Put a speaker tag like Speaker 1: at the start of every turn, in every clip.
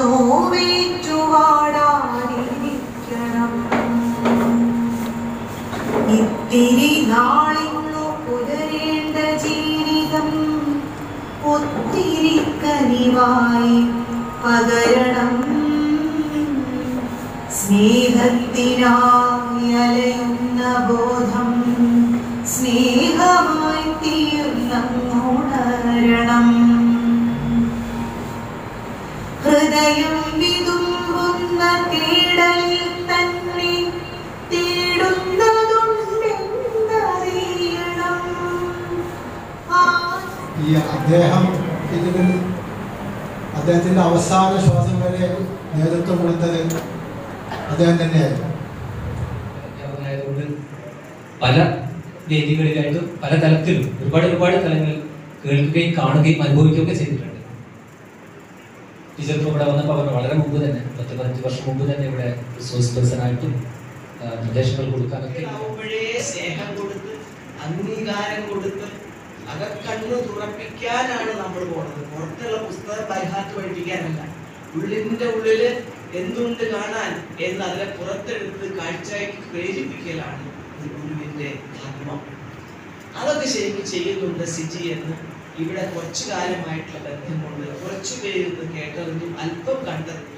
Speaker 1: നോവേറ്റുവാടാതിരിക്കണം ഇത്തിരി നാളിന്നു പുലരേണ്ട ജീവിതം ഒത്തിരി കനിവായി പകരണം സ്നേഹത്തിനായി അലയുന്ന ബോധം സ്നേഹമായി തീർന്നുണരണം ഹൃദയം വിതുമ്പുന്ന തേടലിൽ തന്നെ തേടുന്നതുണ്ടെന്നറിയണം ആ
Speaker 2: ഈ അദ്ദേഹം ഇതിന് അദ്ദേഹത്തിൻ്റെ അവസാന ശ്വാസം വരെ നേതൃത്വം കൊടുത്തത് അദ്ദേഹം തന്നെയായിരുന്നു
Speaker 3: ആയതുകൊണ്ട് പല വേദികളിലായിട്ടും പല തലത്തിലും ഒരുപാട് ഒരുപാട് തലങ്ങളിൽ കേൾക്കുകയും കാണുകയും അനുഭവിക്കുകയും ഒക്കെ ചെയ്തിട്ടുണ്ട് ടീച്ചർ ഇപ്പോൾ ഇവിടെ വന്നപ്പോൾ അവർ വളരെ മുമ്പ് തന്നെ പത്ത് പതിനഞ്ച് വർഷം മുമ്പ് തന്നെ ഇവിടെ റിസോഴ്സ് പേഴ്സൺ ആയിട്ടും ആ, നിർദ്ദേശങ്ങൾ കൊടുക്കാനൊക്കെ
Speaker 4: ആവുമ്പോഴേ സ്നേഹം കൊടുത്ത് അംഗീകാരം കൊടുത്ത് അകക്കണ്ണു തുറപ്പിക്കാനാണ് നമ്മൾ പോണത് പുറത്തുള്ള പുസ്തകം ബൈഹാർട്ട് പഠിപ്പിക്കാനല്ല ഉള്ളിന്റെ ഉള്ളില് എന്തുണ്ട് കാണാൻ എന്ന് അതിനെ പുറത്തെടുത്ത് കാഴ്ചയ്ക്ക് പ്രേരിപ്പിക്കലാണ് ഒരു ഗുരുവിന്റെ ധർമ്മം അതൊക്കെ ശരിക്കും ചെയ്യുന്നുണ്ട് സിജി എന്ന് ഇവിടെ കുറച്ചു കാലമായിട്ടുള്ള ബന്ധം കൊണ്ട് കുറച്ചു പേര് ഇത് കേട്ടറിഞ്ഞും അല്പം കണ്ടറിഞ്ഞും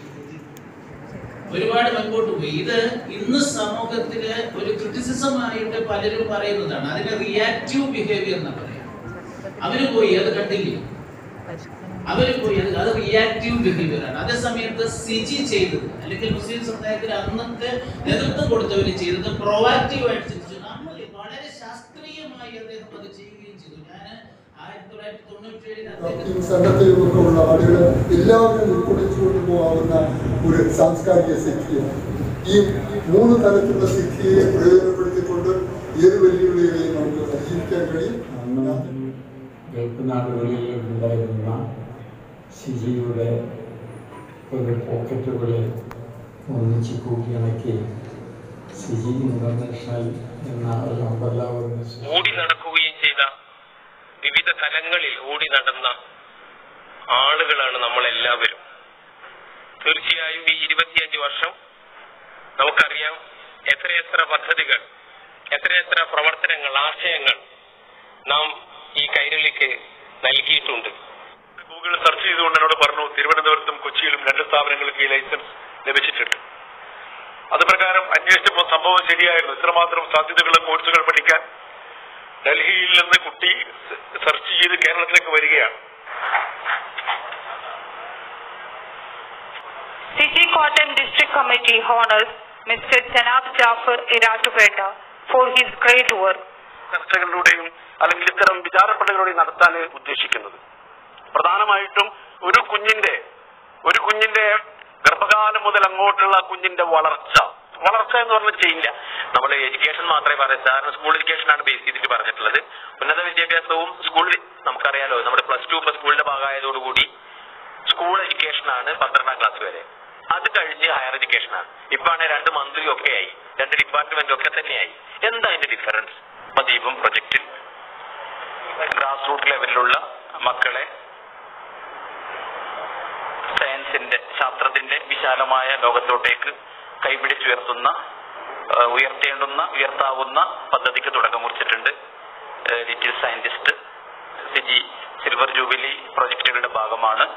Speaker 5: ഒരുപാട് മുൻപോട്ട് പോയി ഇത് ഇന്ന് സമൂഹത്തില് ഒരു ക്രിറ്റിസിസം ആയിട്ട് പലരും പറയുന്നതാണ് അതിന് റിയാക്റ്റീവ് ബിഹേവിയർ എന്നാ പറയാം അവര് പോയി അത് കണ്ടില്ലേ അവര് പോയി അത് അത് റിയാക്റ്റീവ് ബിഹേവിയർ ആണ് അതേ സമയത്ത് സിജി ചെയ്തത് അല്ലെങ്കിൽ മുസ്ലിം സമുദായത്തിൽ അന്നത്തെ നേതൃത്വം കൊടുത്തവര് ചെയ്തത് പ്രൊവാക്റ്റീവ് ആയിട്ട് ചിന്തിച്ചു നമ്മൾ വളരെ ശാസ്ത്രീയമായി അദ്ദേഹം അത് ചെയ്യുകയും ചെയ്തു ഞാൻ ആയിരത്തി തൊള്ളായിരത്തി തൊണ്ണൂറ്റി ഏഴിൽ അദ്ദേഹം
Speaker 6: സംഘത്തിലുമൊക്കെ ഉള്ള ആളുകൾ എല്ലാവരും ഉൾക്കൊള്ളിച്ചുകൊണ്ട് പോകാവുന്ന ഒരു സാംസ്കാരിക സിദ്ധിയാണ് ഈ മൂന്ന് തരത്തിലുള്ള സിദ്ധിയെ പ്രയോജനപ്പെടുത്തിക്കൊണ്ട് ഏത് വെല്ലുവിളികളെയും നമുക്ക് അതിജീവിക്കാൻ കഴിയും
Speaker 7: അന്ന് ഗൾഫ് നാടുകളിൽ ഉണ്ടായിരുന്ന സിജിയുടെ ഒരു പോക്കറ്റുകളെ ഒന്നിച്ച് കൂട്ടിയിണക്കി സിജി ഇന്റർനാഷണൽ എന്ന ഒരു അമ്പല ഓർഗനൈസേഷൻ
Speaker 8: ഓടി നടക്കുകയും ചെയ്ത വിവിധ തലങ്ങളിൽ ഓടി നടന്ന ആളുകളാണ് നമ്മളെല്ലാവരും തീർച്ചയായും ഈ ഇരുപത്തിയഞ്ച് വർഷം നമുക്കറിയാം എത്രയെത്ര പദ്ധതികൾ എത്രയെത്ര പ്രവർത്തനങ്ങൾ ആശയങ്ങൾ നാം ഈ കൈരളിക്ക് നൽകിയിട്ടുണ്ട് ഗൂഗിൾ സെർച്ച് ചെയ്തുകൊണ്ട് എന്നോട് പറഞ്ഞു തിരുവനന്തപുരത്തും കൊച്ചിയിലും രണ്ട് സ്ഥാപനങ്ങൾക്ക് ഈ ലൈസൻസ് ലഭിച്ചിട്ടുണ്ട് അത് പ്രകാരം അന്വേഷിച്ചപ്പോൾ സംഭവം ശരിയായിരുന്നു ഇത്രമാത്രം സാധ്യതകളുള്ള കോഴ്സുകൾ പഠിക്കാൻ ഡൽഹിയിൽ നിന്ന് കുട്ടി സെർച്ച് ചെയ്ത് കേരളത്തിലേക്ക് വരികയാണ്
Speaker 9: City Cotton District Committee honors Mr. Janab Jafar Iratupeta for his great work.
Speaker 8: ചർച്ചകളിലൂടെയും അല്ലെങ്കിൽ ഇത്തരം വിചാരപ്പടകളുടെയും നടത്താൻ ഉദ്ദേശിക്കുന്നത് പ്രധാനമായിട്ടും ഒരു കുഞ്ഞിന്റെ ഒരു കുഞ്ഞിന്റെ ഗർഭകാലം മുതൽ അങ്ങോട്ടുള്ള കുഞ്ഞിന്റെ വളർച്ച വളർച്ച എന്ന് പറഞ്ഞാൽ ചെയ്യില്ല നമ്മൾ എഡ്യൂക്കേഷൻ മാത്രമേ പറയാം സാറിന് സ്കൂൾ എഡ്യൂക്കേഷൻ ആണ് ബേസ് ചെയ്തിട്ട് പറഞ്ഞിട്ടുള്ളത് ഉന്നത വിദ്യാഭ്യാസവും സ്കൂൾ നമുക്കറിയാലോ നമ്മുടെ പ്ലസ് ടു ഇപ്പൊ സ്കൂളിന്റെ ഭാഗമായതോടുകൂടി സ്കൂൾ എഡ്യൂക്കേഷൻ ആണ് പന്ത്രണ്ടാം ക്ലാസ് വരെ അത് കഴിഞ്ഞ് ഹയർ എഡ്യൂക്കേഷൻ ആണ് ഇപ്പാണ് രണ്ട് മന്ത്രിയും ഒക്കെ ആയി രണ്ട് ഡിപ്പാർട്ട്മെന്റും ഒക്കെ തന്നെയായി എന്താ അതിന്റെ ഡിഫറൻസ് ദീപം പ്രൊജക്റ്റിൽ ഗ്രാസ് റൂട്ട് ലെവലിലുള്ള മക്കളെ സയൻസിന്റെ ശാസ്ത്രത്തിന്റെ വിശാലമായ ലോകത്തോട്ടേക്ക് കൈപിടിച്ചുയർത്തുന്ന ആ, ഉയർത്തേണ്ടുന്ന ഉയർത്താവുന്ന പദ്ധതിക്ക് തുടക്കം കുറിച്ചിട്ടുണ്ട് ലിറ്റിൽ സയന്റിസ്റ്റ് സിജി സിൽവർ ജൂബിലി പ്രൊജക്ടുകളുടെ ഭാഗമാണ്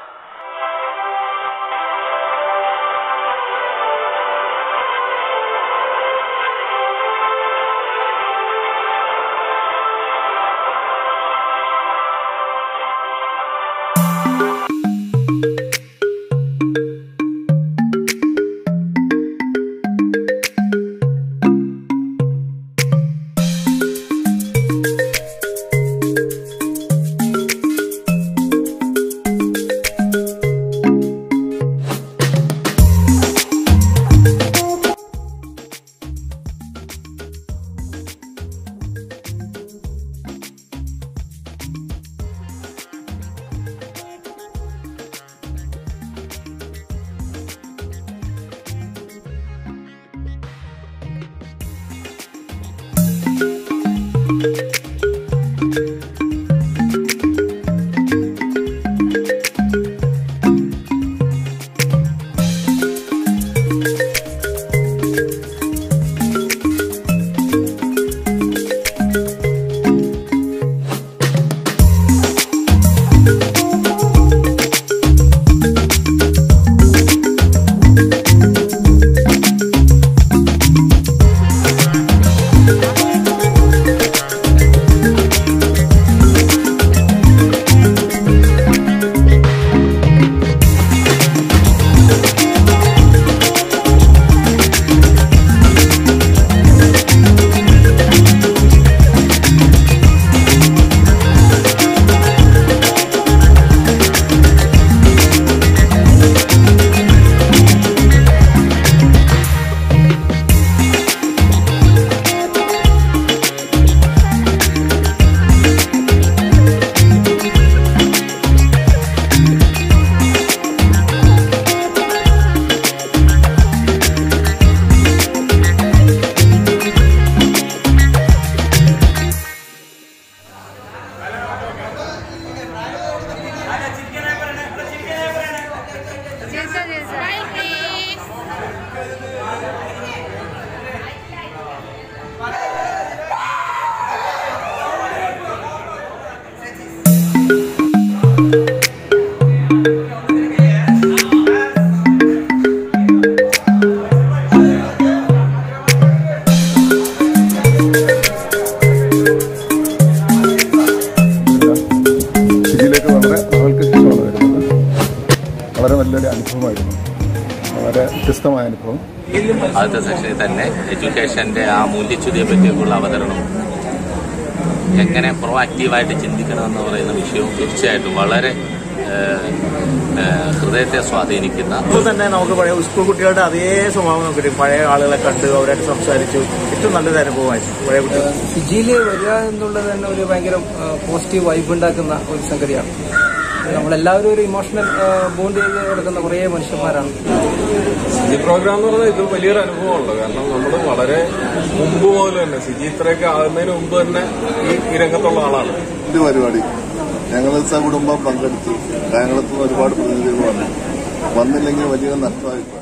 Speaker 10: അനുഭവമായിരുന്നു വളരെ വ്യത്യസ്തമായ അനുഭവം
Speaker 11: ആദ്യത്തെ സെക്ഷനിൽ തന്നെ എഡ്യൂക്കേഷന്റെ ആ മൂല്യച്യുതിയെ പറ്റിയൊക്കെയുള്ള അവതരണം എങ്ങനെ പ്രൊആക്റ്റീവായിട്ട് ചിന്തിക്കണം എന്ന് പറയുന്ന വിഷയവും തീർച്ചയായിട്ടും വളരെ ഏഹ്, ഏഹ്, ഹൃദയത്തെ സ്വാധീനിക്കുന്ന
Speaker 12: ഇപ്പോൾ തന്നെ നമുക്ക് പഴയ സ്കൂൾ കുട്ടികളുടെ അതേ സ്വഭാവം നമുക്ക് പഴയ ആളുകളെ കണ്ട് അവരായിട്ട് സംസാരിച്ചു ഏറ്റവും നല്ലൊരു അനുഭവമായിരുന്നു പഴയ കുട്ടികൾ
Speaker 13: ഫിജിയിൽ വരിക എന്നുള്ളത് തന്നെ ഒരു ഭയങ്കര പോസിറ്റീവ് വൈബ് ഉണ്ടാക്കുന്ന ഒരു സംഗതിയാണ് നമ്മളെല്ലാവരും ഒരു ഇമോഷണൽ ബോണ്ട് ചെയ്ത് കിടക്കുന്ന കുറേ മനുഷ്യന്മാരാണ്
Speaker 14: സിജി പ്രോഗ്രാം എന്ന് പറഞ്ഞാൽ ഇത് വലിയൊരു അനുഭവമുള്ളൂ കാരണം നമ്മൾ വളരെ മുമ്പ് മുതൽ തന്നെ സിജി ഇത്രയൊക്കെ ആകുന്നതിന് മുമ്പ് തന്നെ ഈ ഈ രംഗത്തുള്ള ആളാണ്
Speaker 10: ഇത് പരിപാടി ഞങ്ങൾ സഹകുടുംബം പങ്കെടുത്തു കായംകുളത്ത് നിന്ന് ഒരുപാട് പ്രതിനിധികൾ വന്നു വന്നില്ലെങ്കിൽ വലിയ നഷ്ടമായി